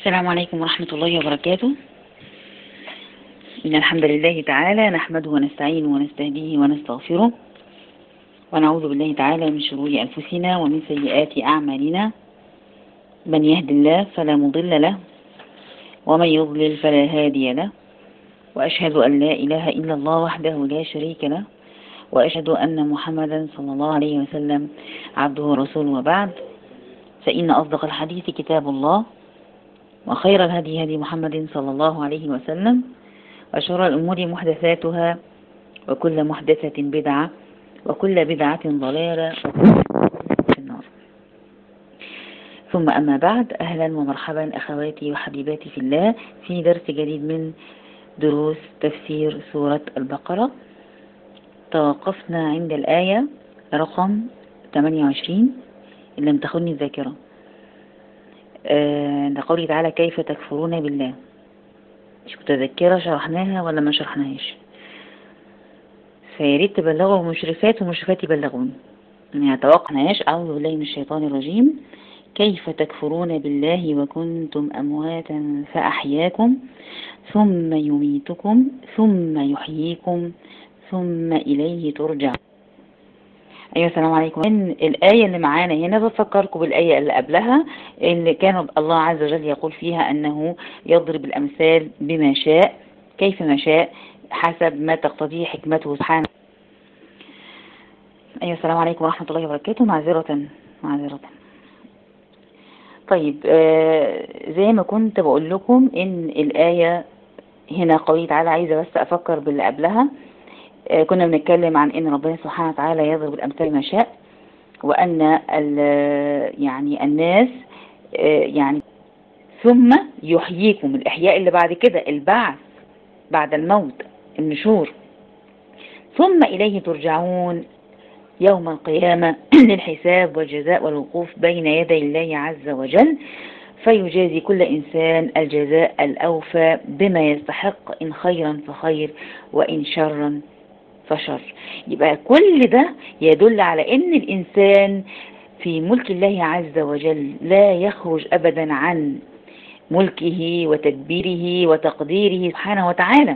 السلام عليكم ورحمة الله وبركاته إن الحمد لله تعالى نحمده ونستعينه ونستهديه ونستغفره ونعوذ بالله تعالى من شرور أنفسنا ومن سيئات أعمالنا من يهد الله فلا مضل له ومن يضلل فلا هادي له وأشهد أن لا إله إلا الله وحده لا شريك له وأشهد أن محمدا صلى الله عليه وسلم عبده ورسوله وبعد فإن أصدق الحديث كتاب الله وخير الهدي هدي محمد صلى الله عليه وسلم وشر الأمور محدثاتها وكل محدثة بدعة وكل بدعة ضلالة وكل في النار ثم أما بعد أهلا ومرحبا أخواتي وحبيباتي في الله في درس جديد من دروس تفسير سورة البقرة توقفنا عند الآية رقم 28 إن لم تخني الذاكرة عند آه قوله تعالى كيف تكفرون بالله مش متذكرة شرحناها ولا ما شرحناهاش فياريت تبلغوا المشرفات والمشرفات يبلغون يعني توقعناش أعوذ بالله من الشيطان الرجيم كيف تكفرون بالله وكنتم أمواتا فأحياكم ثم يميتكم ثم يحييكم ثم إليه ترجع أيوة السلام عليكم إن الآية اللي معانا هنا بفكركم بالآية اللي قبلها اللي كان الله عز وجل يقول فيها أنه يضرب الأمثال بما شاء كيف ما شاء حسب ما تقتضيه حكمته سبحانه أيوة السلام عليكم ورحمة الله وبركاته معذرة معذرة طيب آه زي ما كنت بقول لكم إن الآية هنا قوية تعالى عايزة بس أفكر باللي قبلها آه كنا بنتكلم عن ان ربنا سبحانه وتعالى يضرب الامثال ما شاء وان يعني الناس آه يعني ثم يحييكم الاحياء اللي بعد كده البعث بعد الموت النشور ثم اليه ترجعون يوم القيامة للحساب والجزاء والوقوف بين يدي الله عز وجل فيجازي كل إنسان الجزاء الأوفى بما يستحق إن خيرا فخير وإن شرا فشر يبقى كل ده يدل على ان الانسان في ملك الله عز وجل لا يخرج ابدا عن ملكه وتدبيره وتقديره سبحانه وتعالى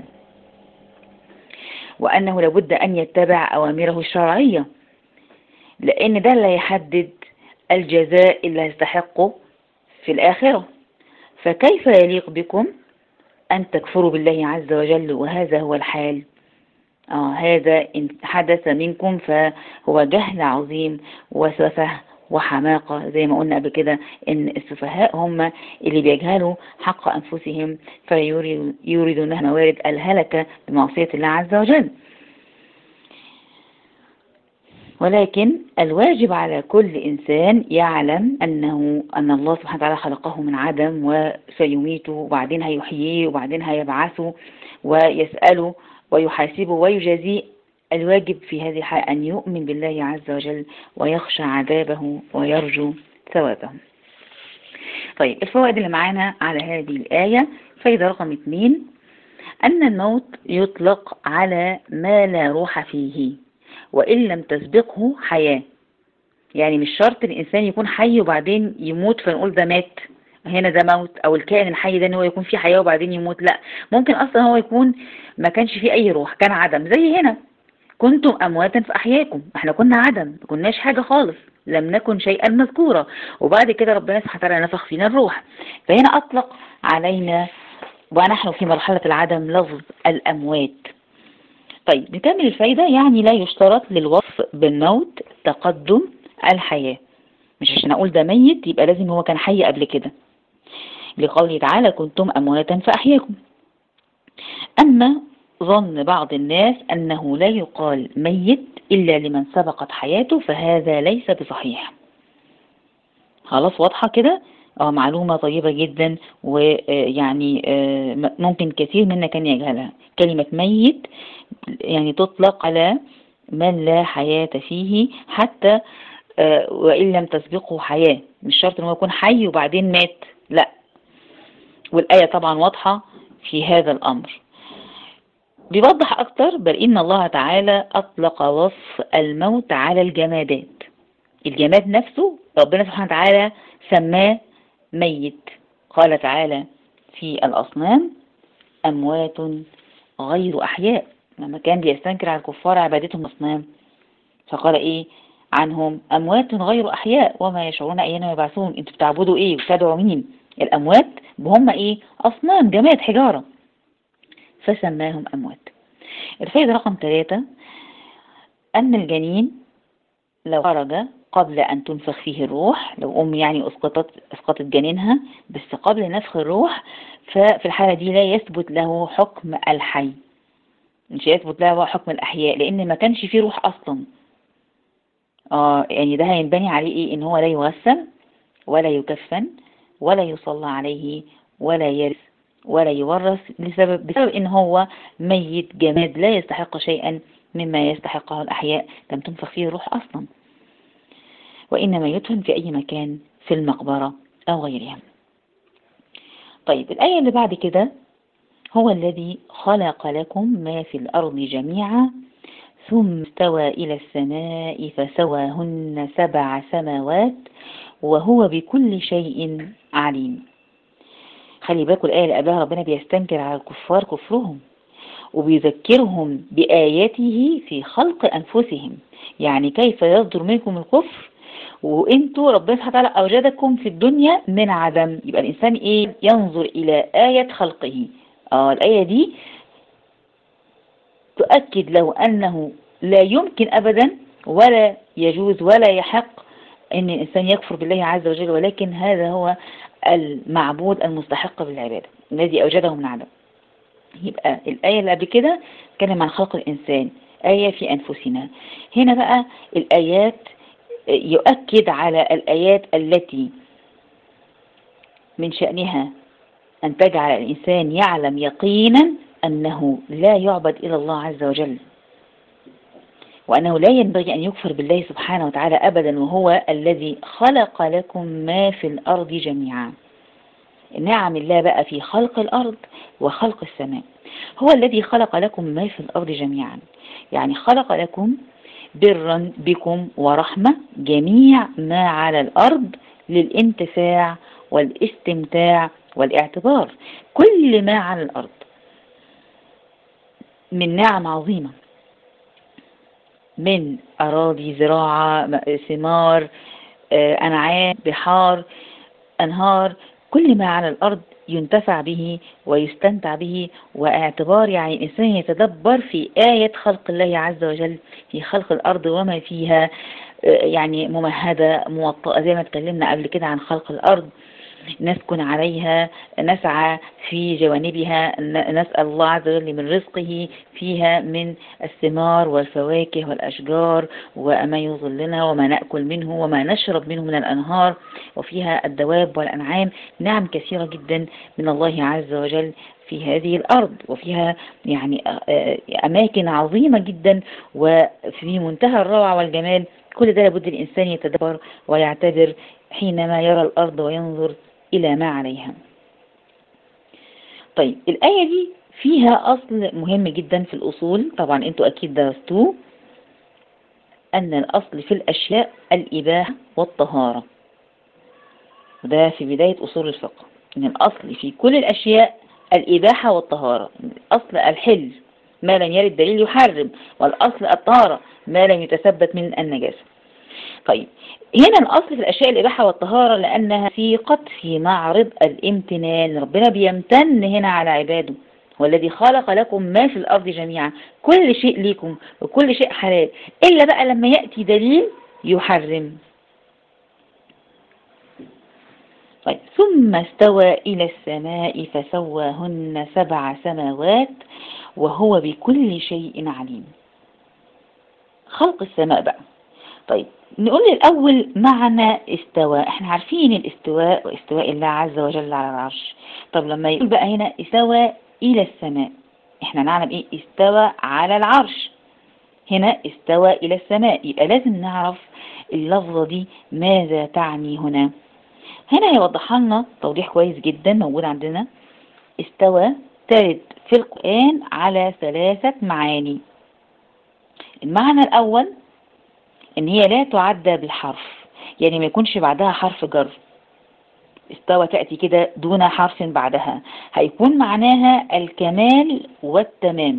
وانه لابد ان يتبع اوامره الشرعية لان ده اللي يحدد الجزاء اللي يستحقه في الاخرة فكيف يليق بكم ان تكفروا بالله عز وجل وهذا هو الحال آه هذا إن حدث منكم فهو جهل عظيم وسفه وحماقة زي ما قلنا قبل كده إن السفهاء هم اللي بيجهلوا حق أنفسهم فيريدون موارد الهلكة بمعصية الله عز وجل ولكن الواجب على كل إنسان يعلم أنه أن الله سبحانه وتعالى خلقه من عدم وسيميته وبعدين هيحييه وبعدين هيبعثه ويسأله ويحاسبه ويجازيه الواجب في هذه الحالة أن يؤمن بالله عز وجل ويخشى عذابه ويرجو ثوابه طيب الفوائد اللي معانا على هذه الآية فايدة رقم اثنين أن الموت يطلق على ما لا روح فيه وإن لم تسبقه حياة يعني مش شرط الإنسان يكون حي وبعدين يموت فنقول ده مات هنا ده موت او الكائن الحي ده ان هو يكون فيه حياة وبعدين يموت لا ممكن اصلا هو يكون ما كانش فيه اي روح كان عدم زي هنا كنتم امواتا فاحياكم احنا كنا عدم ما كناش حاجة خالص لم نكن شيئا مذكورا وبعد كده ربنا سبحانه وتعالى نفخ فينا الروح فهنا اطلق علينا ونحن في مرحلة العدم لفظ الاموات طيب نكمل الفايدة يعني لا يشترط للوصف بالموت تقدم الحياة مش عشان اقول ده ميت يبقى لازم هو كان حي قبل كده لقوله تعالى كنتم أمواتا فأحياكم أما ظن بعض الناس أنه لا يقال ميت إلا لمن سبقت حياته فهذا ليس بصحيح خلاص واضحة كده اه معلومة طيبة جدا ويعني ممكن كثير منا كان يجهلها كلمة ميت يعني تطلق على من لا حياة فيه حتى وإن لم تسبقه حياة مش شرط أنه يكون حي وبعدين مات لا والآية طبعا واضحة في هذا الأمر بيوضح أكتر بل إن الله تعالى أطلق وصف الموت على الجمادات الجماد نفسه ربنا سبحانه وتعالى سماه ميت قال تعالى في الأصنام أموات غير أحياء لما كان بيستنكر على الكفار عبادتهم الأصنام فقال إيه عنهم أموات غير أحياء وما يشعرون أيانا يبعثون أنتوا بتعبدوا إيه وتدعوا مين الأموات هم إيه أصنام جماد حجارة فسماهم أموات الفائدة رقم ثلاثة أن الجنين لو خرج قبل أن تنفخ فيه الروح لو أم يعني أسقطت أسقطت جنينها بس قبل نفخ الروح ففي الحالة دي لا يثبت له حكم الحي مش يثبت له حكم الأحياء لأن ما كانش فيه روح أصلا آه يعني ده هينبني عليه إيه إن هو لا يغسل ولا يكفن ولا يصلى عليه ولا يرث ولا يورث لسبب بسبب إن هو ميت جماد لا يستحق شيئا مما يستحقه الأحياء لم تنفخ فيه الروح أصلا وإنما يدفن في أي مكان في المقبرة أو غيرها طيب الآية اللي بعد كده هو الذي خلق لكم ما في الأرض جميعا ثم استوى إلى السماء فسواهن سبع سماوات وهو بكل شيء عليم خلي بالكم الآية اللي قبلها ربنا بيستنكر على الكفار كفرهم وبيذكرهم بآياته في خلق أنفسهم يعني كيف يصدر منكم الكفر وانتوا ربنا سبحانه وتعالى أوجدكم في الدنيا من عدم يبقى الإنسان إيه ينظر إلى آية خلقه آه الآية دي تؤكد له أنه لا يمكن أبدا ولا يجوز ولا يحق أن الإنسان يكفر بالله عز وجل ولكن هذا هو المعبود المستحق بالعبادة الذي أوجده من عدم يبقى الآية اللي قبل كده كان عن خلق الإنسان آية في أنفسنا هنا بقى الآيات يؤكد على الآيات التي من شأنها أن تجعل الإنسان يعلم يقينا أنه لا يعبد إلى الله عز وجل وأنه لا ينبغي أن يكفر بالله سبحانه وتعالى أبدا وهو الذي خلق لكم ما في الأرض جميعا نعم الله بقى في خلق الأرض وخلق السماء هو الذي خلق لكم ما في الأرض جميعا يعني خلق لكم برا بكم ورحمة جميع ما على الأرض للانتفاع والاستمتاع والاعتبار كل ما على الأرض من نعم عظيمة من أراضي زراعة ثمار أنعام بحار أنهار كل ما على الأرض ينتفع به ويستمتع به واعتبار يعني الإنسان يتدبر في آية خلق الله عز وجل في خلق الأرض وما فيها يعني ممهدة موطئة زي ما اتكلمنا قبل كده عن خلق الأرض نسكن عليها نسعى في جوانبها نسأل الله عز وجل من رزقه فيها من الثمار والفواكه والأشجار وما يظلنا وما نأكل منه وما نشرب منه من الأنهار وفيها الدواب والأنعام نعم كثيرة جدا من الله عز وجل في هذه الأرض وفيها يعني أماكن عظيمة جدا وفي منتهى الروعة والجمال كل ده لابد الإنسان يتدبر ويعتبر حينما يرى الأرض وينظر إلى ما عليها طيب الآية دي فيها أصل مهم جدا في الأصول طبعا أنتوا أكيد درستوه أن الأصل في الأشياء الإباحة والطهارة وده في بداية أصول الفقه أن الأصل في كل الأشياء الإباحة والطهارة أصل الحل ما لم يرد دليل يحرم والأصل الطهارة ما لم يتثبت من النجاسة طيب هنا الأصل في الأشياء الإباحة والطهارة لأنها ثيقت في معرض الامتنان ربنا بيمتن هنا على عباده والذي خلق لكم ما في الأرض جميعا كل شيء ليكم وكل شيء حلال إلا بقى لما يأتي دليل يحرم طيب ثم استوى إلى السماء فسواهن سبع سماوات وهو بكل شيء عليم خلق السماء بقى طيب نقول الأول معنى استوى احنا عارفين الاستواء واستواء الله عز وجل على العرش طب لما يقول بقى هنا استوى إلى السماء احنا نعلم ايه استوى على العرش هنا استوى إلى السماء يبقى لازم نعرف اللفظة دي ماذا تعني هنا هنا يوضح لنا توضيح كويس جدا موجود عندنا استوى ترد في القرآن على ثلاثة معاني المعنى الأول ان هي لا تعدى بالحرف يعني ما يكونش بعدها حرف جر استوى تأتي كده دون حرف بعدها هيكون معناها الكمال والتمام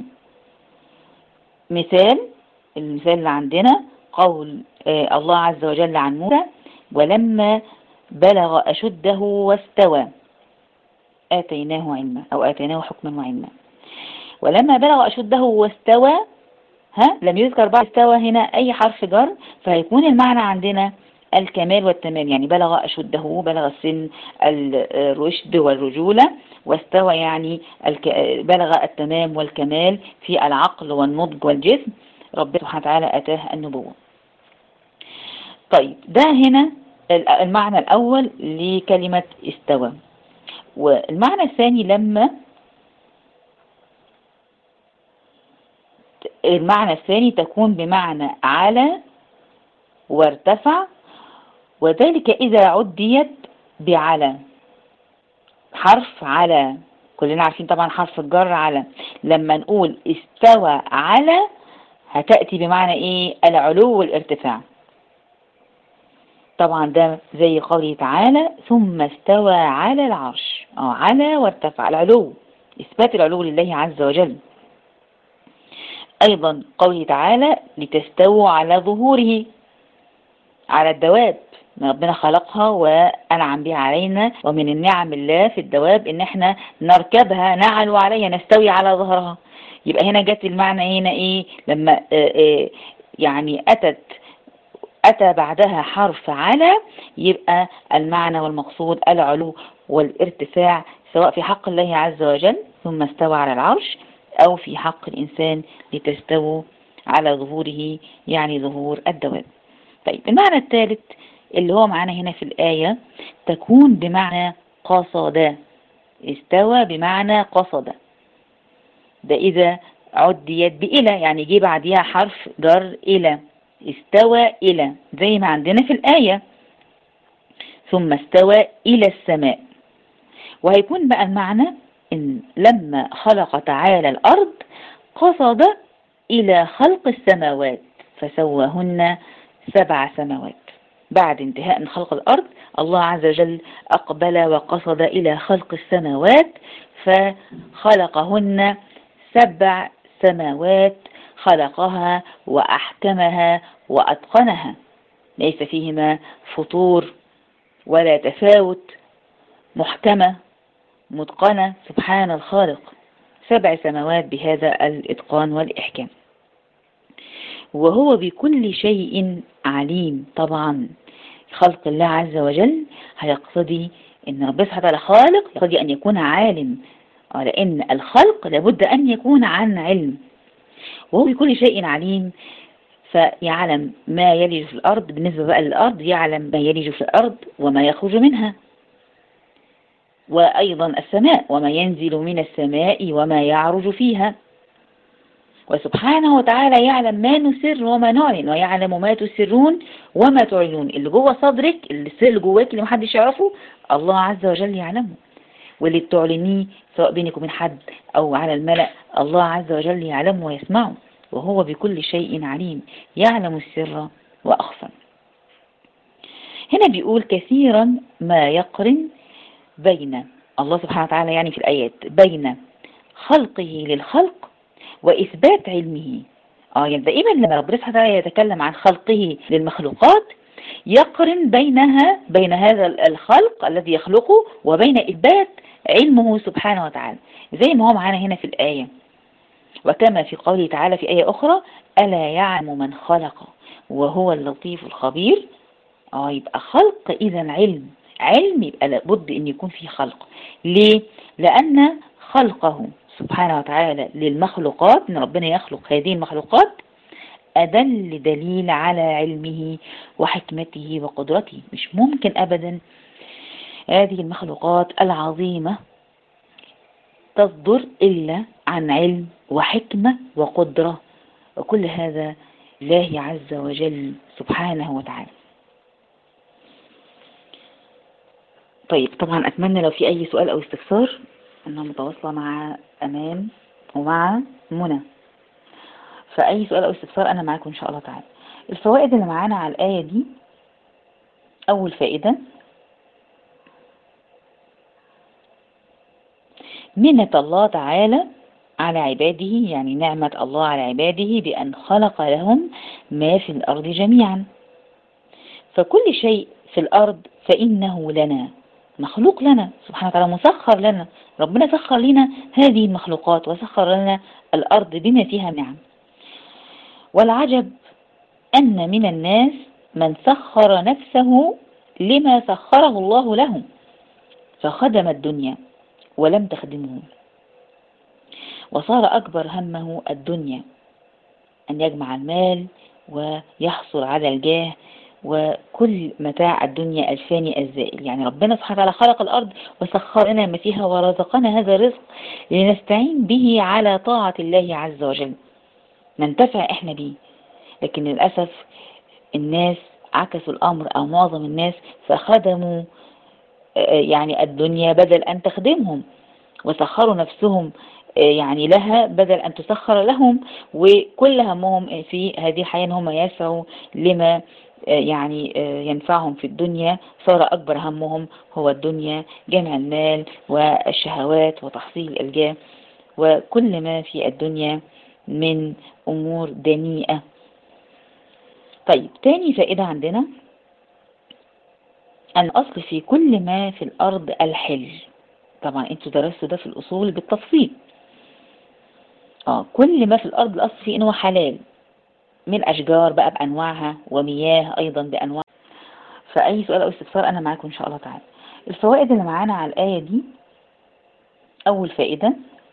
مثال المثال اللي عندنا قول آه الله عز وجل عن موسى ولما بلغ أشده واستوى آتيناه علما أو آتيناه حكما وعلما ولما بلغ أشده واستوى ها لم يذكر بعد استوى هنا أي حرف جر فهيكون المعنى عندنا الكمال والتمام يعني بلغ أشده بلغ السن الرشد والرجولة واستوى يعني بلغ التمام والكمال في العقل والنضج والجسم ربنا سبحانه وتعالى أتاه النبوة طيب ده هنا المعنى الأول لكلمة استوى والمعنى الثاني لما المعنى الثاني تكون بمعنى على وارتفع وذلك إذا عديت بعلى حرف على كلنا عارفين طبعا حرف الجر على لما نقول استوى على هتأتي بمعنى ايه العلو والارتفاع طبعا ده زي قوله تعالى ثم استوى على العرش اه على وارتفع العلو اثبات العلو لله عز وجل ايضا قوله تعالى لتستووا على ظهوره على الدواب ربنا خلقها وأنعم بها علينا ومن النعم الله في الدواب إن احنا نركبها نعل عليها نستوي على ظهرها يبقى هنا جت المعنى هنا إيه لما آآ آآ يعني أتت أتى بعدها حرف على يبقى المعنى والمقصود العلو والارتفاع سواء في حق الله عز وجل ثم استوى على العرش أو في حق الإنسان لتستووا على ظهوره يعني ظهور الدواب طيب المعنى الثالث اللي هو معانا هنا في الآية تكون بمعنى قصد استوى بمعنى قصد ده إذا عديت بإلى يعني جه بعديها حرف جر إلى استوى إلى زي ما عندنا في الآية ثم استوى إلى السماء وهيكون بقى المعنى إن لما خلق تعالى الأرض قصد إلى خلق السماوات فسواهن سبع سماوات بعد انتهاء من خلق الأرض الله عز وجل أقبل وقصد إلى خلق السماوات فخلقهن سبع سماوات خلقها وأحكمها وأتقنها ليس فيهما فطور ولا تفاوت محكمة متقنة سبحان الخالق سبع سماوات بهذا الإتقان والإحكام وهو بكل شيء عليم طبعا خلق الله عز وجل هيقتضي ان ربنا سبحانه وتعالى خالق يقتضي ان يكون عالم لان الخلق لابد ان يكون عن علم وهو بكل شيء عليم فيعلم ما يلج في الأرض بالنسبة بقى للأرض يعلم ما يلج في الأرض وما يخرج منها وأيضا السماء وما ينزل من السماء وما يعرج فيها وسبحانه وتعالى يعلم ما نسر وما نعلن ويعلم ما تسرون وما تعلنون اللي جوه صدرك اللي السر اللي جواك اللي محدش يعرفه الله عز وجل يعلمه واللي بتعلنيه سواء بينك وبين حد أو على الملأ الله عز وجل يعلمه ويسمعه وهو بكل شيء عليم يعلم السر وأخفى هنا بيقول كثيرا ما يقرن بين الله سبحانه وتعالى يعني في الآيات بين خلقه للخلق وإثبات علمه آه يعني دائما لما ربنا سبحانه وتعالى يتكلم عن خلقه للمخلوقات يقرن بينها بين هذا الخلق الذي يخلقه وبين إثبات علمه سبحانه وتعالى زي ما هو معانا هنا في الآية وكما في قوله تعالى في آية أخرى ألا يعلم من خلق وهو اللطيف الخبير آه يبقى خلق إذا علم علم يبقى لابد أن يكون فيه خلق ليه؟ لأن خلقه سبحانه وتعالى للمخلوقات ان ربنا يخلق هذه المخلوقات أدل دليل على علمه وحكمته وقدرته مش ممكن أبدا هذه المخلوقات العظيمة تصدر إلا عن علم وحكمة وقدرة وكل هذا الله عز وجل سبحانه وتعالى طيب طبعا أتمنى لو في أي سؤال أو استفسار أنا متواصلة مع أمان ومع منى فأي سؤال أو استفسار أنا معاكم إن شاء الله تعالى الفوائد اللي معانا على الآية دي أول فائدة منة الله تعالى على عباده يعني نعمة الله على عباده بأن خلق لهم ما في الأرض جميعا فكل شيء في الأرض فإنه لنا مخلوق لنا سبحانه وتعالى مسخر لنا ربنا سخر لنا هذه المخلوقات وسخر لنا الأرض بما فيها نعم والعجب أن من الناس من سخر نفسه لما سخره الله لهم فخدم الدنيا ولم تخدمه وصار أكبر همه الدنيا أن يجمع المال ويحصل على الجاه وكل متاع الدنيا الفاني الزائل يعني ربنا سبحانه وتعالى خلق الأرض وسخر لنا ما فيها ورزقنا هذا الرزق لنستعين به على طاعة الله عز وجل ننتفع إحنا به لكن للأسف الناس عكسوا الأمر أو معظم الناس فخدموا يعني الدنيا بدل أن تخدمهم وسخروا نفسهم يعني لها بدل أن تسخر لهم وكل همهم في هذه الحياة هم يسعوا لما يعني ينفعهم في الدنيا صار أكبر همهم هو الدنيا جمع المال والشهوات وتحصيل الجاه وكل ما في الدنيا من أمور دنيئة طيب تاني فائدة عندنا الأصل في كل ما في الأرض الحل طبعا انتوا درستوا ده في الأصول بالتفصيل اه كل ما في الأرض الأصل فيه إنه حلال من أشجار بقى بأنواعها ومياه أيضا بأنواع فأي سؤال أو استفسار أنا معاكم إن شاء الله تعالى الفوائد اللي معانا على الآية دي أول فائدة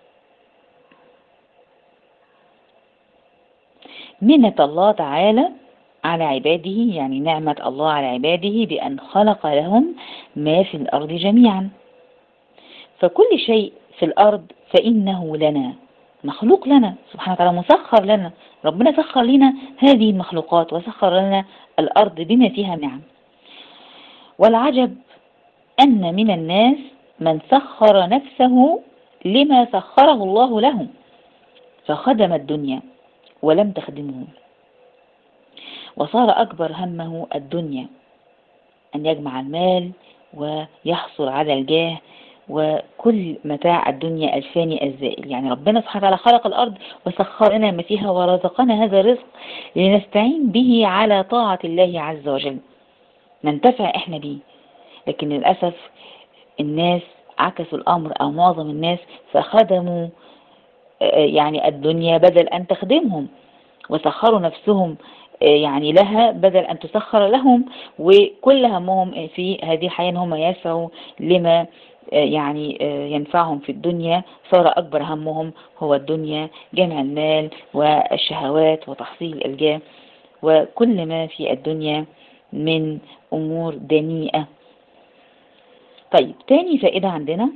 منة الله تعالى على عباده يعني نعمة الله على عباده بأن خلق لهم ما في الأرض جميعا فكل شيء في الأرض فإنه لنا مخلوق لنا سبحانه وتعالى مسخر لنا ربنا سخر لنا هذه المخلوقات وسخر لنا الأرض بما فيها نعم والعجب أن من الناس من سخر نفسه لما سخره الله لهم فخدم الدنيا ولم تخدمه وصار أكبر همه الدنيا أن يجمع المال ويحصل على الجاه وكل متاع الدنيا الفاني الزائل يعني ربنا سبحانه وتعالى خلق الأرض وسخر لنا ما فيها ورزقنا هذا الرزق لنستعين به على طاعة الله عز وجل ننتفع إحنا به لكن للأسف الناس عكسوا الأمر أو معظم الناس فخدموا يعني الدنيا بدل أن تخدمهم وسخروا نفسهم يعني لها بدل أن تسخر لهم وكل همهم في هذه الحياة هم يسعوا لما يعني ينفعهم في الدنيا صار أكبر همهم هو الدنيا جمع المال والشهوات وتحصيل الجاه وكل ما في الدنيا من أمور دنيئة طيب تاني فائدة عندنا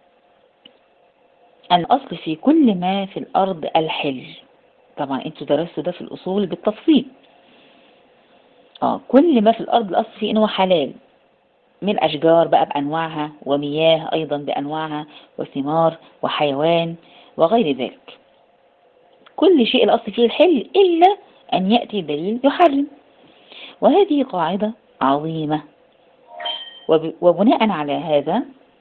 الأصل في كل ما في الأرض الحل طبعا انتوا درستوا ده في الأصول بالتفصيل اه كل ما في الأرض الأصل فيه إنه حلال من أشجار بقى بأنواعها ومياه أيضا بأنواعها وثمار وحيوان وغير ذلك كل شيء الأصل فيه الحل إلا أن يأتي دليل يحرم وهذه قاعدة عظيمة وبناء على هذا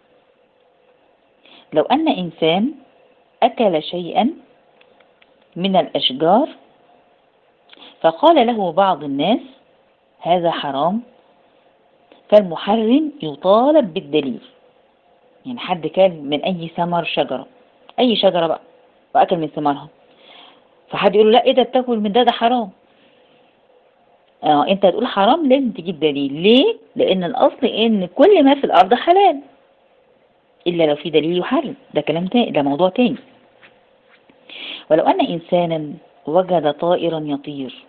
لو أن إنسان أكل شيئا من الأشجار فقال له بعض الناس هذا حرام فالمحرم يطالب بالدليل يعني حد كان من أي ثمر شجرة أي شجرة بقى وأكل من ثمارها فحد يقول له لا إيه ده بتاكل من ده ده حرام اه انت هتقول حرام لازم تجيب دليل ليه لان الاصل ان كل ما في الارض حلال الا لو في دليل يحرم ده كلام تاني ده موضوع تاني ولو ان انسانا وجد طائرا يطير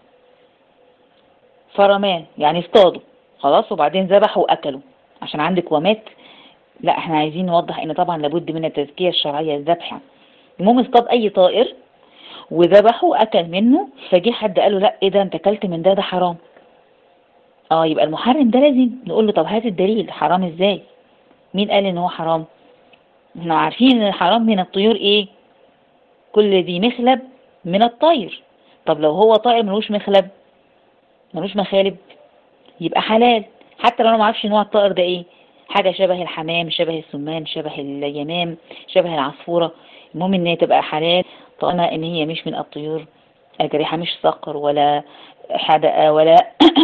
فرمان يعني اصطاده خلاص وبعدين ذبحه واكله عشان عندك ومات لا احنا عايزين نوضح ان طبعا لابد من التزكيه الشرعيه الذبح المهم اصطاد اي طائر وذبحه واكل منه فجه حد قال له لا ايه ده انت اكلت من ده ده حرام اه يبقى المحرم ده لازم نقول له طب هات الدليل حرام ازاي مين قال ان هو حرام احنا عارفين ان الحرام من الطيور ايه كل ذي مخلب من الطير طب لو هو طائر ملوش مخلب ملوش مخالب يبقى حلال حتى لو انا ما اعرفش نوع الطائر ده ايه حاجة شبه الحمام شبه السمان شبه اليمام شبه العصفورة المهم ان هي تبقى حلال طالما ان هي مش من الطيور الجريحة مش صقر ولا حدقة ولا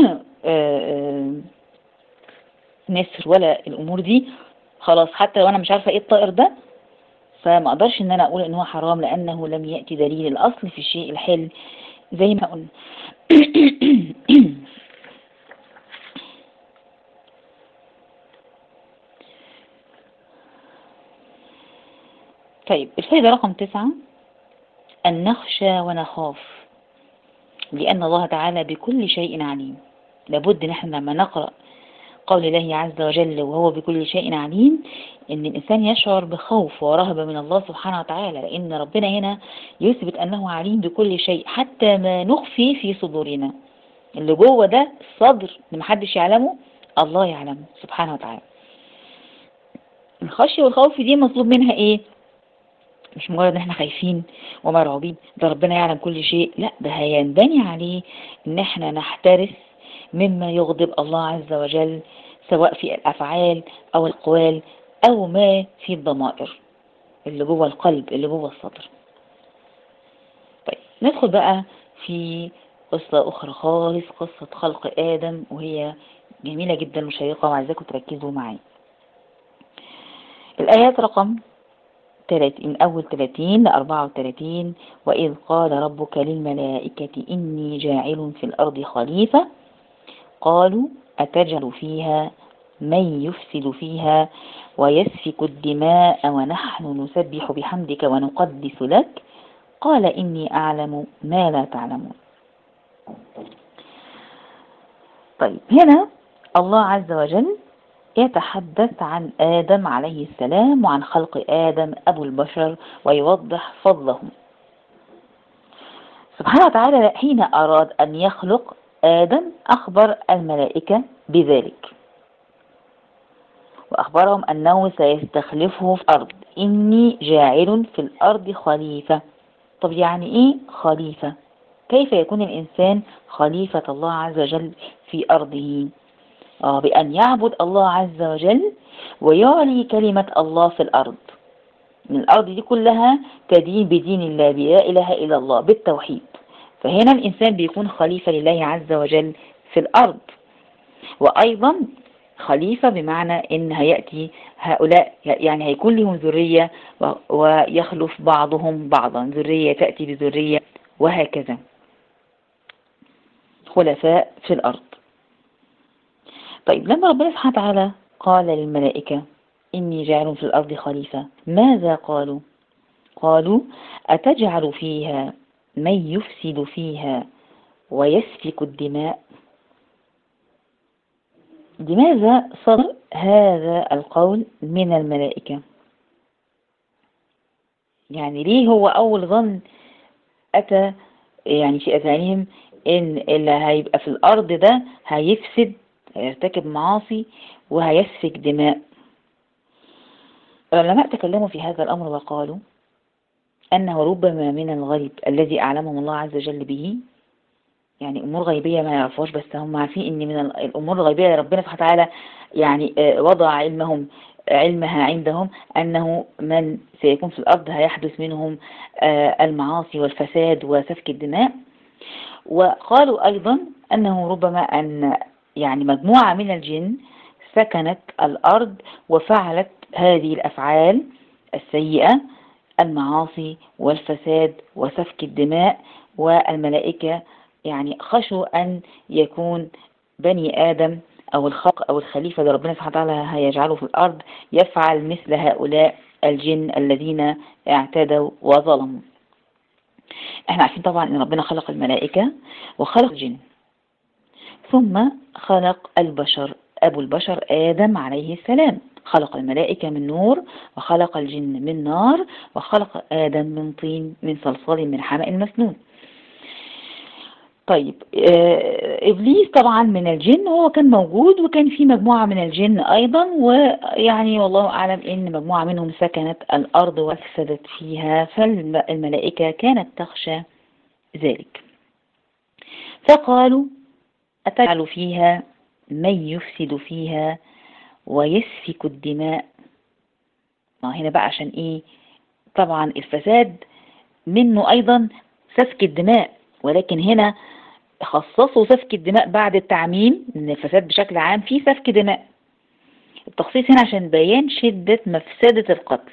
نسر ولا الامور دي خلاص حتى لو انا مش عارفة ايه الطائر ده فما اقدرش ان انا اقول ان هو حرام لانه لم يأتي دليل الاصل في الشيء الحل زي ما قلنا طيب الفائدة رقم تسعة أن نخشى ونخاف لأن الله تعالى بكل شيء عليم لابد نحن لما نقرأ قول الله عز وجل وهو بكل شيء عليم ان الانسان يشعر بخوف ورهبة من الله سبحانه وتعالى لان ربنا هنا يثبت انه عليم بكل شيء حتى ما نخفي في صدورنا اللي جوه ده الصدر اللي محدش يعلمه الله يعلمه سبحانه وتعالى الخشية والخوف دي مطلوب منها ايه مش مجرد ان احنا خايفين ومرعوبين ده ربنا يعلم كل شيء لا ده هينبني عليه ان احنا نحترس مما يغضب الله عز وجل سواء في الافعال او الاقوال او ما في الضمائر اللي جوه القلب اللي جوه الصدر طيب ندخل بقى في قصة أخرى خالص قصة خلق آدم وهي جميلة جدا وشيقة وعايزاكم تركزوا معايا الآيات رقم من أول 30 ل 34 وإذ قال ربك للملائكة إني جاعل في الأرض خليفة قالوا أتجعل فيها من يفسد فيها ويسفك الدماء ونحن نسبح بحمدك ونقدس لك قال إني أعلم ما لا تعلمون طيب هنا الله عز وجل يتحدث عن آدم عليه السلام وعن خلق آدم أبو البشر ويوضح فضلهم سبحانه وتعالى حين أراد أن يخلق آدم أخبر الملائكة بذلك وأخبرهم أنه سيستخلفه في الأرض إني جاعل في الأرض خليفة طب يعني إيه خليفة كيف يكون الإنسان خليفة الله عز وجل في أرضه آه بأن يعبد الله عز وجل ويعلي كلمة الله في الأرض من الأرض دي كلها تدين بدين الله بلا إله إلا الله بالتوحيد فهنا الإنسان بيكون خليفة لله عز وجل في الأرض وأيضا خليفة بمعنى إن هيأتي هؤلاء يعني هيكون لهم ذرية ويخلف بعضهم بعضا ذرية تأتي بذرية وهكذا خلفاء في الأرض طيب لما ربنا سبحانه وتعالى قال للملائكة إني جاعل في الأرض خليفة ماذا قالوا قالوا أتجعل فيها من يفسد فيها ويسفك الدماء لماذا صدر هذا القول من الملائكة يعني ليه هو أول ظن أتى يعني في أذهانهم إن اللي هيبقى في الأرض ده هيفسد هيرتكب معاصي وهيسفك دماء العلماء تكلموا في هذا الأمر وقالوا أنه ربما من الغيب الذي أعلمهم الله عز وجل به يعني أمور غيبية ما يعرفوش بس هم عارفين أن من الأمور الغيبية ربنا سبحانه وتعالى يعني وضع علمهم علمها عندهم أنه من سيكون في الأرض هيحدث منهم المعاصي والفساد وسفك الدماء وقالوا أيضا أنه ربما أن يعني مجموعة من الجن سكنت الأرض وفعلت هذه الأفعال السيئة المعاصي والفساد وسفك الدماء والملائكة يعني خشوا أن يكون بني آدم أو الخلق أو الخليفة اللي ربنا سبحانه وتعالى هيجعله في الأرض يفعل مثل هؤلاء الجن الذين اعتدوا وظلموا احنا عارفين طبعا ان ربنا خلق الملائكة وخلق الجن ثم خلق البشر أبو البشر آدم عليه السلام خلق الملائكة من نور وخلق الجن من نار وخلق آدم من طين من صلصال من حمأ مسنون طيب إبليس طبعا من الجن هو كان موجود وكان في مجموعة من الجن أيضا ويعني والله أعلم إن مجموعة منهم سكنت الأرض وأفسدت فيها فالملائكة كانت تخشى ذلك فقالوا أتجعل فيها من يفسد فيها ويسفك الدماء ما هنا بقى عشان ايه طبعا الفساد منه ايضا سفك الدماء ولكن هنا خصصوا سفك الدماء بعد التعميم ان الفساد بشكل عام فيه سفك دماء التخصيص هنا عشان بيان شدة مفسدة القتل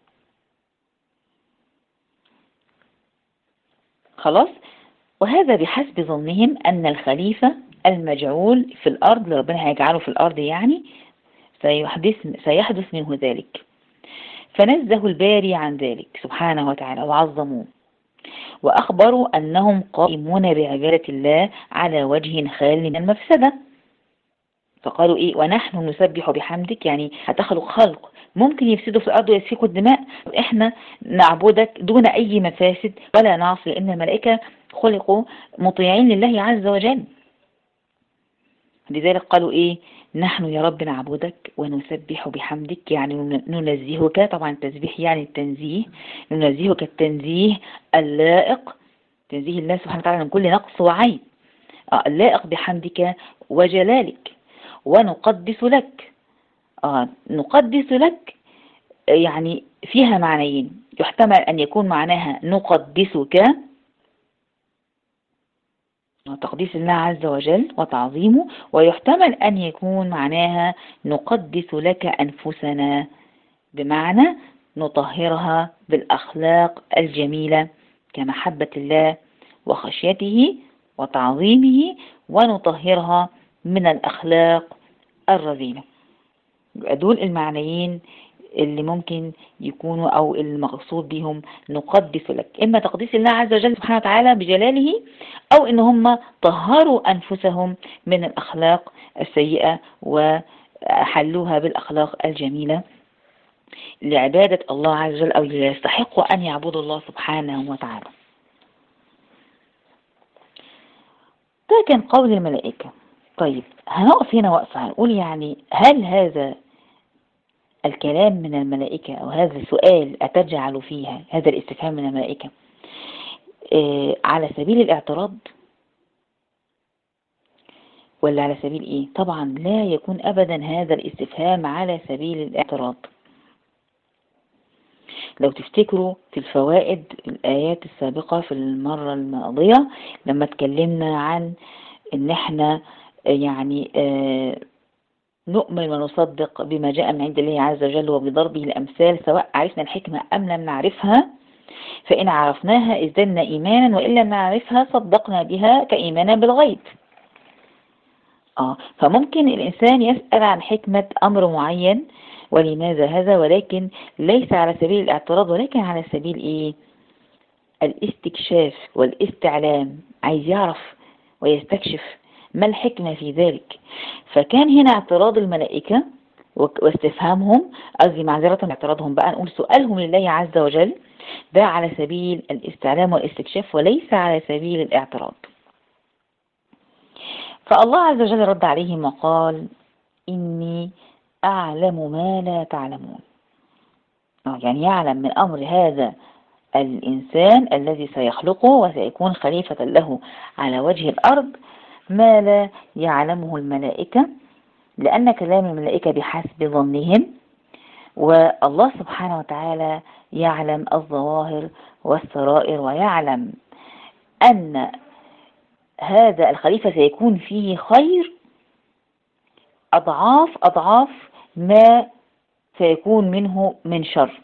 خلاص وهذا بحسب ظنهم أن الخليفة المجعول في الأرض اللي ربنا هيجعله في الأرض يعني سيحدث, سيحدث منه ذلك فنزه الباري عن ذلك سبحانه وتعالى وعظموه وأخبروا أنهم قائمون بعبادة الله على وجه خال من المفسدة فقالوا إيه ونحن نسبح بحمدك يعني هتخلق خلق ممكن يفسدوا في الأرض ويسفكوا الدماء إحنا نعبدك دون أي مفاسد ولا نعصي لأن الملائكة خلقوا مطيعين لله عز وجل لذلك قالوا إيه نحن يا رب نعبدك ونسبح بحمدك يعني ننزهك طبعا التسبيح يعني التنزيه ننزهك التنزيه اللائق تنزيه الله سبحانه وتعالى من كل نقص وعيب آه اللائق بحمدك وجلالك ونقدس لك آه نقدس لك يعني فيها معنيين يحتمل أن يكون معناها نقدسك تقديس الله عز وجل وتعظيمه ويحتمل أن يكون معناها نقدس لك أنفسنا بمعنى نطهرها بالأخلاق الجميلة كمحبة الله وخشيته وتعظيمه ونطهرها من الأخلاق الرذيلة دول المعنيين اللي ممكن يكونوا أو المقصود بهم نقدس لك إما تقديس الله عز وجل سبحانه وتعالى بجلاله أو إن هم طهروا أنفسهم من الأخلاق السيئة وحلوها بالأخلاق الجميلة لعبادة الله عز وجل أو يستحقوا أن يعبدوا الله سبحانه وتعالى ده كان قول الملائكة طيب هنقف هنا وقفة هنقول يعني هل هذا الكلام من الملائكة أو هذا السؤال أتجعل فيها هذا الاستفهام من الملائكة آه على سبيل الاعتراض ولا على سبيل إيه طبعا لا يكون أبدا هذا الاستفهام على سبيل الاعتراض لو تفتكروا في الفوائد الآيات السابقة في المرة الماضية لما اتكلمنا عن ان احنا يعني آه نؤمن ونصدق بما جاء من عند الله عز وجل وبضربه الأمثال سواء عرفنا الحكمة أم لم نعرفها فإن عرفناها ازددنا إيمانا وإن لم نعرفها صدقنا بها كإيمانا بالغيب آه فممكن الإنسان يسأل عن حكمة أمر معين ولماذا هذا ولكن ليس على سبيل الاعتراض ولكن على سبيل إيه الاستكشاف والاستعلام عايز يعرف ويستكشف ما الحكمة في ذلك فكان هنا اعتراض الملائكة واستفهامهم قصدي معذرة اعتراضهم بقى نقول سؤالهم لله عز وجل ده على سبيل الاستعلام والاستكشاف وليس على سبيل الاعتراض فالله عز وجل رد عليهم وقال إني أعلم ما لا تعلمون يعني يعلم من أمر هذا الإنسان الذي سيخلقه وسيكون خليفة له على وجه الأرض ما لا يعلمه الملائكة لأن كلام الملائكة بحسب ظنهم والله سبحانه وتعالى يعلم الظواهر والسرائر ويعلم أن هذا الخليفة سيكون فيه خير أضعاف أضعاف ما سيكون منه من شر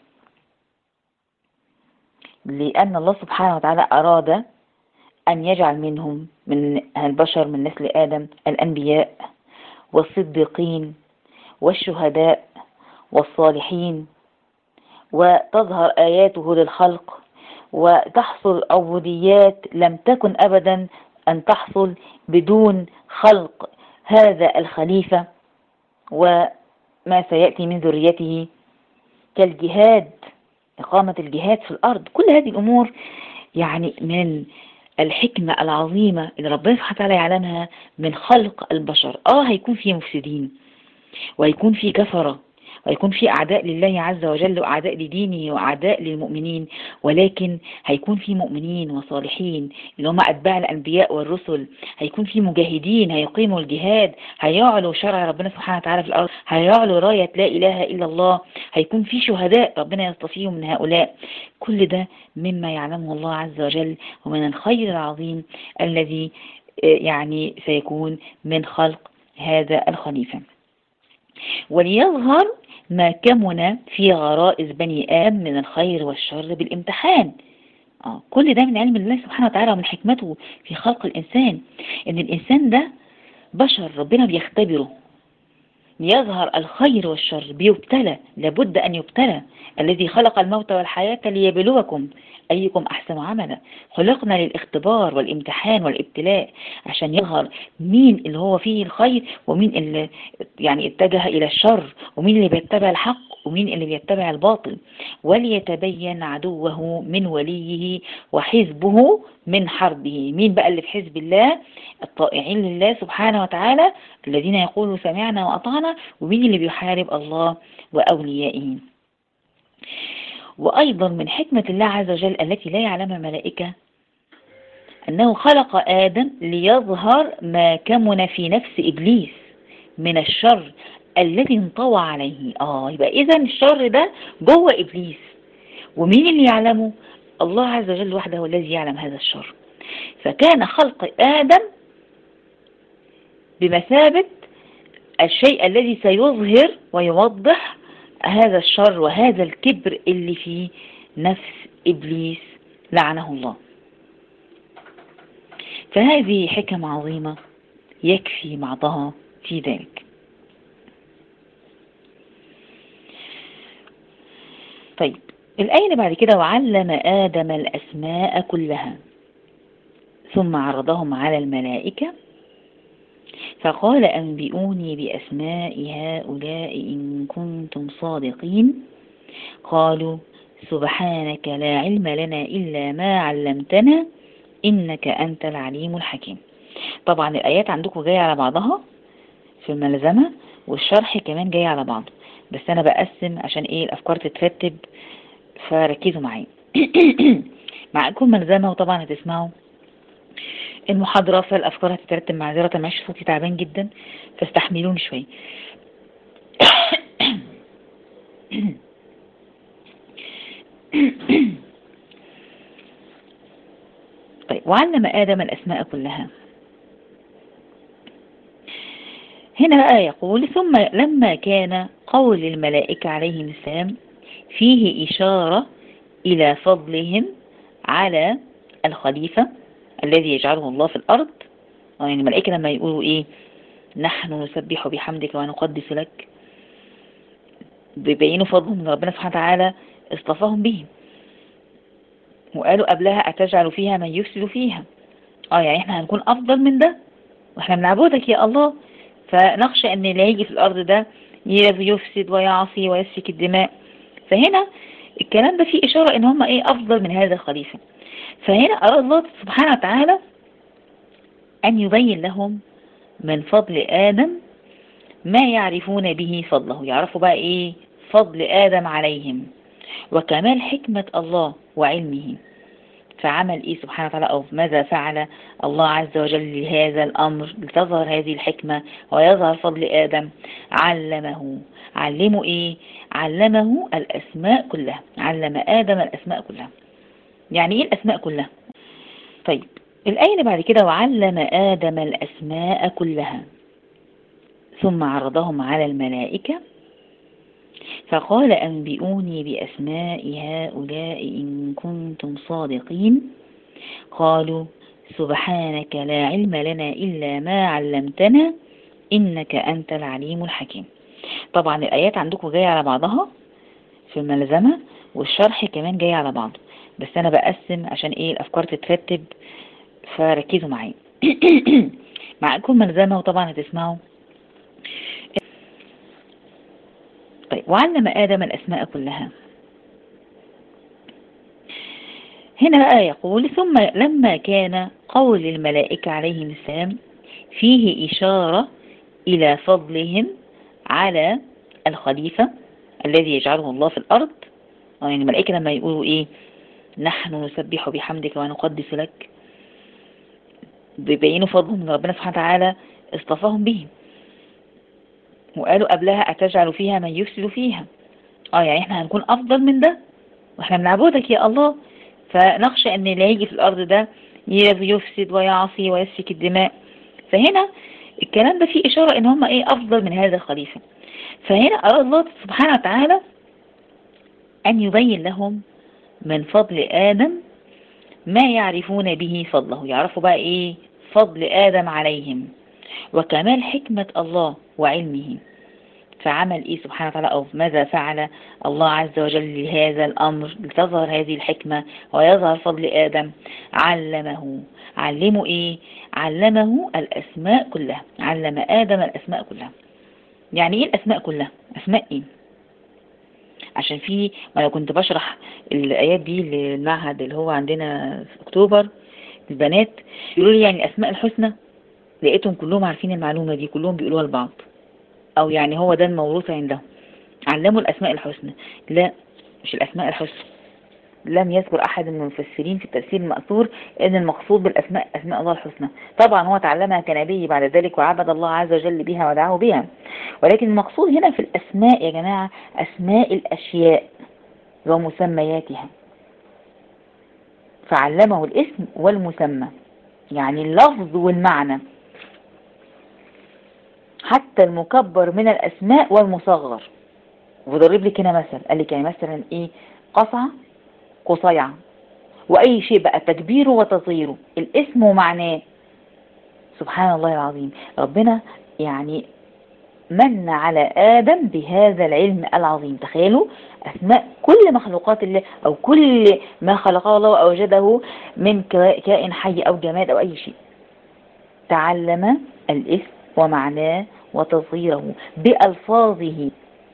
لأن الله سبحانه وتعالى أراد أن يجعل منهم من البشر من نسل آدم الأنبياء والصديقين والشهداء والصالحين وتظهر آياته للخلق وتحصل عبوديات لم تكن أبدا أن تحصل بدون خلق هذا الخليفة وما سيأتي من ذريته كالجهاد إقامة الجهاد في الأرض كل هذه الأمور يعني من الحكمة العظيمة اللي ربنا سبحانه وتعالى يعلمها من خلق البشر اه هيكون في مفسدين وهيكون في كفرة ويكون في أعداء لله عز وجل وأعداء لدينه وأعداء للمؤمنين ولكن هيكون في مؤمنين وصالحين اللي هم أتباع الأنبياء والرسل هيكون في مجاهدين هيقيموا الجهاد هيعلوا شرع ربنا سبحانه وتعالى في الأرض هيعلوا راية لا إله إلا الله هيكون في شهداء ربنا يصطفيهم من هؤلاء كل ده مما يعلمه الله عز وجل ومن الخير العظيم الذي يعني سيكون من خلق هذا الخليفة وليظهر ما كمن في غرائز بني آدم من الخير والشر بالامتحان آه كل ده من علم الله سبحانه وتعالى ومن حكمته في خلق الإنسان إن الإنسان ده بشر ربنا بيختبره ليظهر الخير والشر بيبتلى لابد أن يبتلى الذي خلق الموت والحياة ليبلوكم أيكم أحسن عملا خلقنا للاختبار والامتحان والابتلاء عشان يظهر مين اللي هو فيه الخير ومين اللي يعني اتجه إلى الشر ومين اللي بيتبع الحق ومين اللي بيتبع الباطل وليتبين عدوه من وليه وحزبه من حربه مين بقى اللي في حزب الله الطائعين لله سبحانه وتعالى الذين يقولوا سمعنا وأطعنا ومين اللي بيحارب الله وأوليائه وأيضا من حكمة الله عز وجل التي لا يعلمها الملائكة أنه خلق آدم ليظهر ما كمن في نفس إبليس من الشر الذي انطوى عليه آه يبقى إذا الشر ده جوه إبليس ومين اللي يعلمه الله عز وجل وحده هو الذي يعلم هذا الشر فكان خلق آدم بمثابة الشيء الذي سيظهر ويوضح هذا الشر وهذا الكبر اللي في نفس إبليس لعنه الله فهذه حكم عظيمة يكفي بعضها في ذلك طيب الآية اللي بعد كده وعلم آدم الأسماء كلها ثم عرضهم على الملائكة فقال أنبئوني بأسماء هؤلاء إن كنتم صادقين قالوا سبحانك لا علم لنا إلا ما علمتنا إنك أنت العليم الحكيم طبعا الآيات عندكم جاية على بعضها في الملزمة والشرح كمان جاي على بعضه بس أنا بقسم عشان إيه الأفكار تترتب فركزوا معايا معاكم ملزمة وطبعا هتسمعوا المحاضرة فالأفكار هتترتب معذرة معلش صوتي تعبان جدا فاستحملوني شوية طيب وعلم آدم الأسماء كلها هنا بقى يقول ثم لما كان قول الملائكة عليهم السلام فيه إشارة إلى فضلهم على الخليفة الذي يجعله الله في الأرض يعني الملائكة لما يقولوا إيه نحن نسبح بحمدك ونقدس لك بيبينوا فضلهم من ربنا سبحانه وتعالى اصطفاهم به وقالوا قبلها أتجعل فيها من يفسد فيها اه يعني احنا هنكون أفضل من ده واحنا بنعبدك يا الله فنخشى ان اللي هيجي في الأرض ده يفسد ويعصي ويسفك الدماء فهنا الكلام ده فيه إشارة ان هم ايه أفضل من هذا الخليفة فهنا أراد الله سبحانه وتعالى أن يبين لهم من فضل آدم ما يعرفون به فضله يعرفوا بقى إيه فضل آدم عليهم وكمال حكمة الله وعلمه فعمل إيه سبحانه وتعالى أو ماذا فعل الله عز وجل لهذا الأمر لتظهر هذه الحكمة ويظهر فضل آدم علمه علمه إيه علمه الأسماء كلها علم آدم الأسماء كلها يعني ايه الاسماء كلها طيب الآية اللي بعد كده وعلم آدم الأسماء كلها ثم عرضهم على الملائكة فقال أنبئوني بأسماء هؤلاء إن كنتم صادقين قالوا سبحانك لا علم لنا إلا ما علمتنا إنك أنت العليم الحكيم طبعا الآيات عندكم جاية على بعضها في الملزمة والشرح كمان جاي على بعضه بس انا بقسم عشان ايه الافكار تترتب فركزوا معايا معاكم ملزمة وطبعا هتسمعوا طيب وعلم آدم الأسماء كلها هنا بقى يقول ثم لما كان قول الملائكة عليهم السلام فيه إشارة إلى فضلهم على الخليفة الذي يجعله الله في الأرض يعني الملائكة لما يقولوا إيه نحن نسبح بحمدك ونقدس لك بيبينوا فضلهم من ربنا سبحانه وتعالى اصطفاهم به وقالوا قبلها أتجعل فيها من يفسد فيها اه يعني احنا هنكون أفضل من ده واحنا بنعبدك يا الله فنخشى ان اللي هيجي في الأرض ده يفسد ويعصي ويسفك الدماء فهنا الكلام ده فيه إشارة ان هم ايه أفضل من هذا الخليفة فهنا أراد الله سبحانه وتعالى أن يبين لهم من فضل آدم ما يعرفون به فضله يعرفوا بقى ايه فضل آدم عليهم وكمال حكمة الله وعلمه فعمل ايه سبحانه وتعالى او ماذا فعل الله عز وجل لهذا الامر لتظهر هذه الحكمة ويظهر فضل ادم علمه علمه ايه علمه الاسماء كلها علم ادم الاسماء كلها يعني ايه الاسماء كلها اسماء ايه عشان في وانا كنت بشرح الايات دي للمعهد اللي هو عندنا في اكتوبر البنات يقولوا لي يعني الاسماء الحسنى لقيتهم كلهم عارفين المعلومة دي كلهم بيقولوها لبعض او يعني هو ده الموروث عندهم علموا الاسماء الحسنى لا مش الاسماء الحسنى لم يذكر احد من المفسرين في التفسير المأثور ان المقصود بالاسماء اسماء الله الحسنى طبعا هو تعلمها كنبي بعد ذلك وعبد الله عز وجل بها ودعاه بها ولكن المقصود هنا في الاسماء يا جماعة اسماء الاشياء ومسمياتها فعلمه الاسم والمسمى يعني اللفظ والمعنى حتى المكبر من الأسماء والمصغر وضرب لك هنا مثل قال لك يعني مثلا ايه قصعة قصيعة وأي شيء بقى تكبيره وتصغيره الاسم ومعناه سبحان الله العظيم ربنا يعني من على آدم بهذا العلم العظيم تخيلوا أسماء كل مخلوقات الله أو كل ما خلقه الله وأوجده من كائن حي أو جماد أو أي شيء تعلم الاسم ومعناه وتصغيره بألفاظه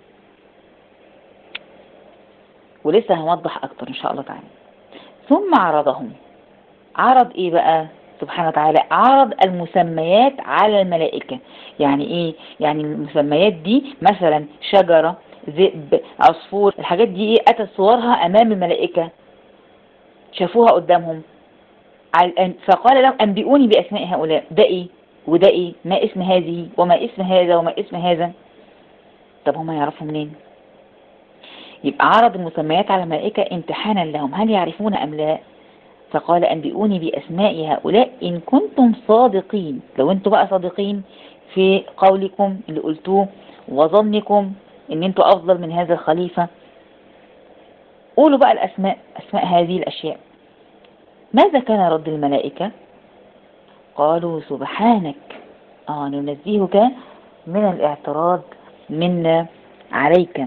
ولسه هنوضح أكتر إن شاء الله تعالى ثم عرضهم عرض إيه بقى سبحانه وتعالى عرض المسميات على الملائكة يعني إيه يعني المسميات دي مثلا شجرة ذئب عصفور الحاجات دي إيه أتت صورها أمام الملائكة شافوها قدامهم فقال لهم أنبئوني بأسماء هؤلاء ده إيه وده ايه ما اسم هذه وما اسم هذا وما اسم هذا طب هما يعرفوا منين يبقى عرض المسميات على الملائكة امتحانا لهم هل يعرفون أم لا فقال أنبئوني بأسماء هؤلاء إن كنتم صادقين لو انتم بقى صادقين في قولكم اللي قلتوه وظنكم ان انتم أفضل من هذا الخليفة قولوا بقى الأسماء أسماء هذه الأشياء ماذا كان رد الملائكة قالوا سبحانك آه ننزهك من الاعتراض منا عليك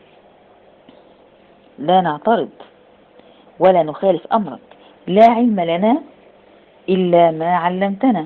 لا نعترض ولا نخالف أمرك لا علم لنا إلا ما علمتنا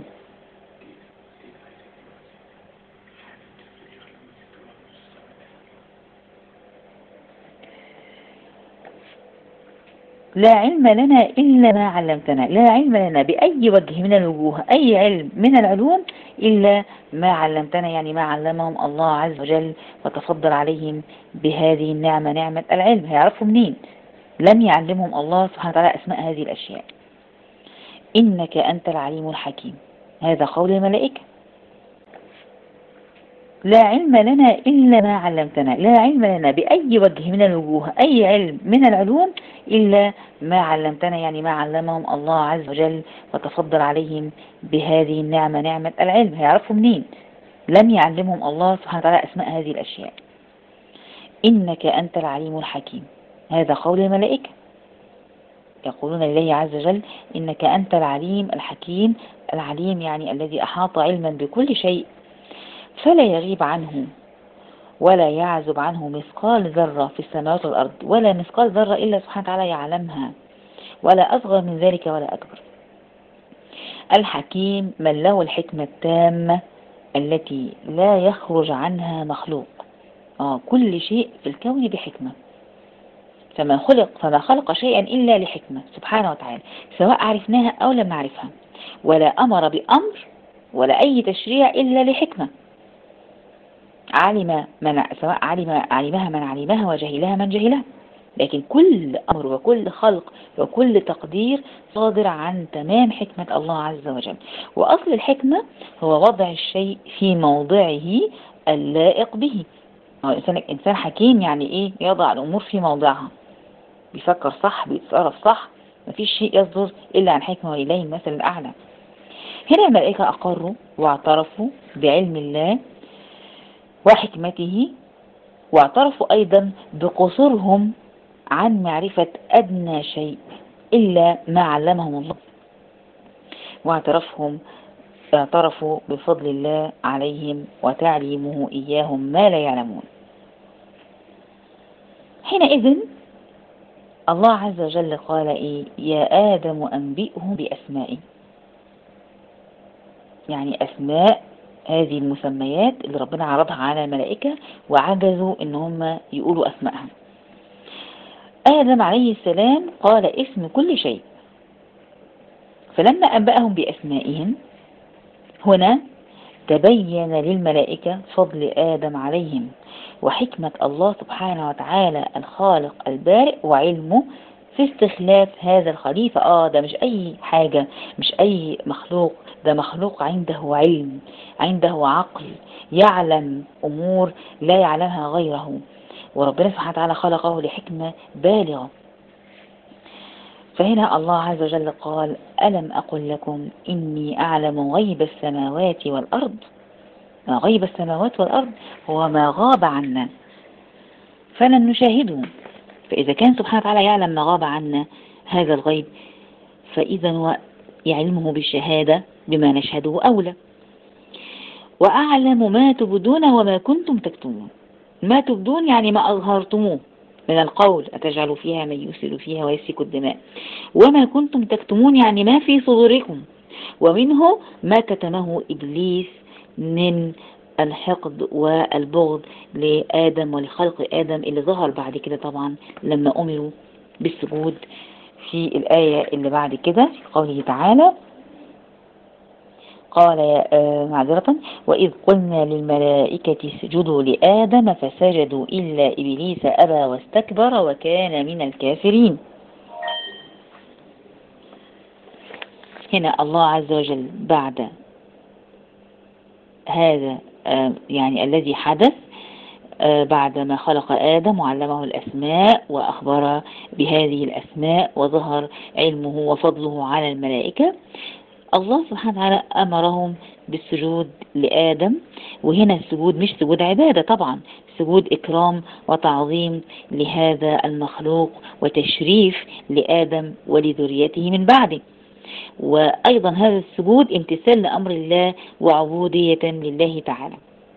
لا علم لنا إلا ما علمتنا لا علم لنا بأي وجه من الوجوه أي علم من العلوم إلا ما علمتنا يعني ما علمهم الله عز وجل وتفضل عليهم بهذه النعمة نعمة العلم هيعرفوا منين لم يعلمهم الله سبحانه وتعالى أسماء هذه الأشياء إنك أنت العليم الحكيم هذا قول الملائكة لا علم لنا إلا ما علمتنا لا علم لنا بأي وجه من الوجوه أي علم من العلوم إلا ما علمتنا يعني ما علمهم الله عز وجل وتفضل عليهم بهذه النعمة نعمة العلم هيعرفوا منين لم يعلمهم الله سبحانه وتعالى أسماء هذه الأشياء إنك أنت العليم الحكيم هذا قول الملائكة يقولون لله عز وجل إنك أنت العليم الحكيم العليم يعني الذي أحاط علما بكل شيء فلا يغيب عنه ولا يعزب عنه مثقال ذرة في السماوات والأرض ولا مثقال ذرة إلا سبحانه وتعالى يعلمها ولا أصغر من ذلك ولا أكبر الحكيم من له الحكمة التامة التي لا يخرج عنها مخلوق آه كل شيء في الكون بحكمة فما خلق فما خلق شيئا إلا لحكمة سبحانه وتعالى سواء عرفناها أو لم نعرفها ولا أمر بأمر ولا أي تشريع إلا لحكمة علم من سواء علم علمها من علمها وجهلها من جهلها لكن كل أمر وكل خلق وكل تقدير صادر عن تمام حكمة الله عز وجل وأصل الحكمة هو وضع الشيء في موضعه اللائق به الإنسان إنسان حكيم يعني إيه يضع الأمور في موضعها بيفكر صح بيتصرف صح مفيش شيء يصدر إلا عن حكمة ولله المثل الأعلى هنا الملائكة أقروا واعترفوا بعلم الله وحكمته واعترفوا أيضا بقصورهم عن معرفة أدنى شيء إلا ما علمهم الله واعترفهم اعترفوا بفضل الله عليهم وتعليمه إياهم ما لا يعلمون حينئذ الله عز وجل قال إيه يا آدم أنبئهم بأسمائي يعني أسماء هذه المسميات اللي ربنا عرضها على الملائكة وعجزوا إن هم يقولوا أسمائها آدم عليه السلام قال اسم كل شيء فلما أنبأهم بأسمائهم هنا تبين للملائكة فضل آدم عليهم وحكمة الله سبحانه وتعالى الخالق البارئ وعلمه في استخلاف هذا الخليفة آه ده مش أي حاجة مش أي مخلوق ده مخلوق عنده علم عنده عقل يعلم أمور لا يعلمها غيره وربنا سبحانه وتعالى خلقه لحكمة بالغة فهنا الله عز وجل قال ألم أقل لكم إني أعلم غيب السماوات والأرض ما غيب السماوات والأرض هو ما غاب عنا فلن نشاهده فإذا كان سبحانه وتعالى يعلم ما غاب عنا هذا الغيب فإذا علمه بالشهادة بما نشهده أولى وأعلم ما تبدون وما كنتم تكتمون ما تبدون يعني ما أظهرتموه من القول أتجعل فيها من يسل فيها ويسفك الدماء وما كنتم تكتمون يعني ما في صدوركم ومنه ما كتمه إبليس من الحقد والبغض لآدم ولخلق آدم اللي ظهر بعد كده طبعا لما أمروا بالسجود في الآية اللي بعد كده في قوله تعالى قال آه، معذرة وإذ قلنا للملائكة اسجدوا لآدم فسجدوا إلا إبليس أبى واستكبر وكان من الكافرين هنا الله عز وجل بعد هذا آه، يعني الذي حدث آه، بعدما خلق آدم وعلمه الأسماء وأخبر بهذه الأسماء وظهر علمه وفضله على الملائكة الله سبحانه وتعالى أمرهم بالسجود لآدم وهنا السجود مش سجود عبادة طبعا سجود إكرام وتعظيم لهذا المخلوق وتشريف لآدم ولذريته من بعده وأيضا هذا السجود امتثال لأمر الله وعبودية لله تعالى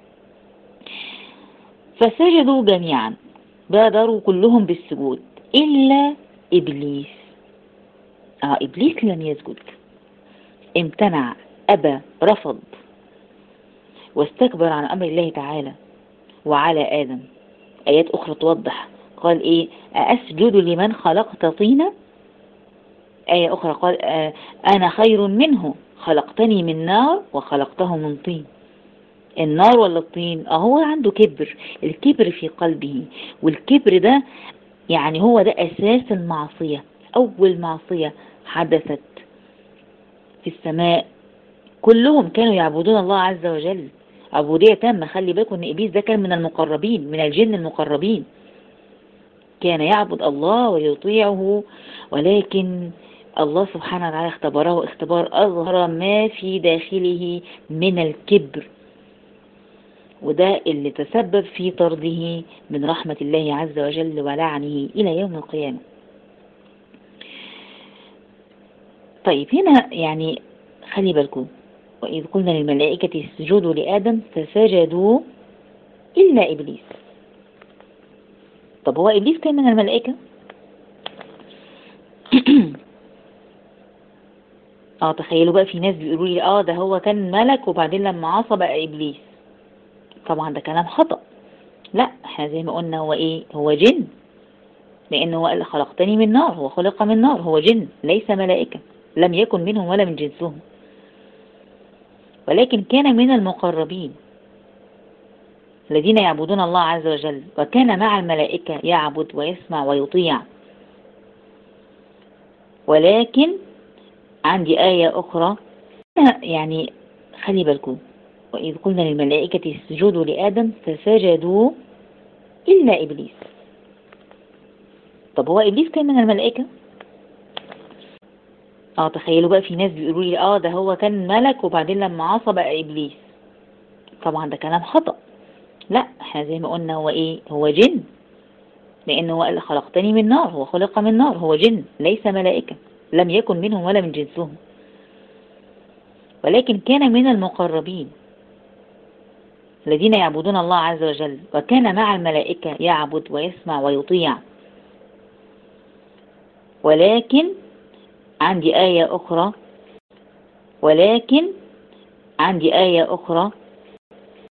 فسجدوا جميعا بادروا كلهم بالسجود إلا إبليس آه إبليس لم يسجد امتنع أبى رفض واستكبر عن أمر الله تعالى وعلى آدم آيات أخرى توضح قال إيه أسجد لمن خلقت طينا آية أخرى قال آه أنا خير منه خلقتني من نار وخلقته من طين النار ولا الطين هو عنده كبر الكبر في قلبه والكبر ده يعني هو ده أساس المعصية أول معصية حدثت في السماء كلهم كانوا يعبدون الله عز وجل عبودية تامة خلي بالكم ان إبليس ده كان من المقربين من الجن المقربين كان يعبد الله ويطيعه ولكن الله سبحانه وتعالى اختبره اختبار أظهر ما في داخله من الكبر وده اللي تسبب في طرده من رحمة الله عز وجل ولعنه إلى يوم القيامة طيب هنا يعني خلي بالكم وإذ قلنا للملائكة اسجدوا لآدم فسجدوا إلا إبليس طب هو إبليس كان من الملائكة اه تخيلوا بقى في ناس بيقولوا لي اه ده هو كان ملك وبعدين لما عصى بقى إبليس طبعا ده كلام خطأ لا احنا زي ما قلنا هو ايه هو جن لأنه هو قال خلقتني من نار هو خلق من نار هو جن ليس ملائكة لم يكن منهم ولا من جنسهم ولكن كان من المقربين الذين يعبدون الله عز وجل وكان مع الملائكة يعبد ويسمع ويطيع ولكن عندي آية أخرى يعني خلي بالكم وإذ قلنا للملائكة اسجدوا لآدم فسجدوا إلا إبليس طب هو إبليس كان من الملائكة اه تخيلوا بقى في ناس بيقولوا لي اه ده هو كان ملك وبعدين لما عصى بقى إبليس طبعا ده كلام خطأ لا احنا زي ما قلنا هو ايه هو جن لأنه هو قال خلقتني من نار هو خلق من نار هو جن ليس ملائكة لم يكن منهم ولا من جنسهم ولكن كان من المقربين الذين يعبدون الله عز وجل وكان مع الملائكة يعبد ويسمع ويطيع ولكن عندي آية أخرى ولكن عندي آية أخرى